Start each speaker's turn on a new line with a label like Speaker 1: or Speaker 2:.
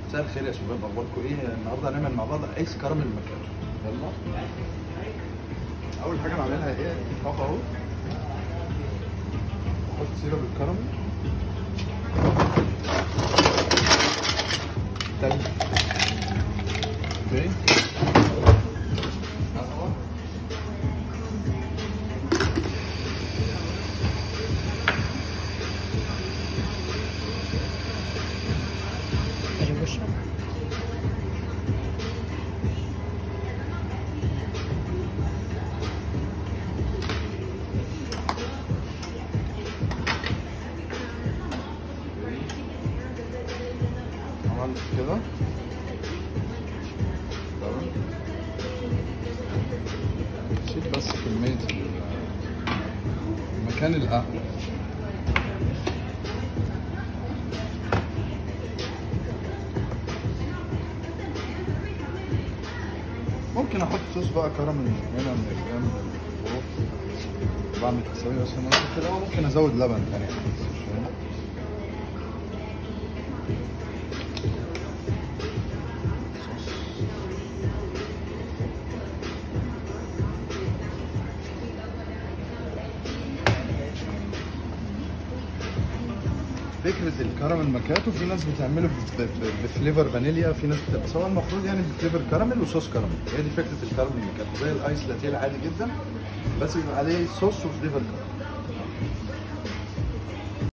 Speaker 1: مساء الخير يا شباب اخباركم ايه النهارده هنعمل مع بعض ايس كراميل مكياج يلا اول حاجه نعملها ايه كوب اهو نحط سيرب الكراميل تلج اوكي قهوة.
Speaker 2: اجيب وشك
Speaker 1: عملت كده تمام شيل بس كمية ال- مكان القهوة ممكن احط صوص بقى كراميل من هنا من الجنب من فوق بعمل حسابي بس انا في الاول ممكن ازود لبن تاني شوية. فكره الكراميل ماكياتو في ناس بتعمله ب- ب- بفليفر فانيليا في ناس بت- بس هو المفروض يعني بفليفر كراميل وصوص كراميل هي دي فكره الكراميل ماكياتو زي الايس لاتيه العادي جدا بس بيبقى عليه صوص وفليفر كراميل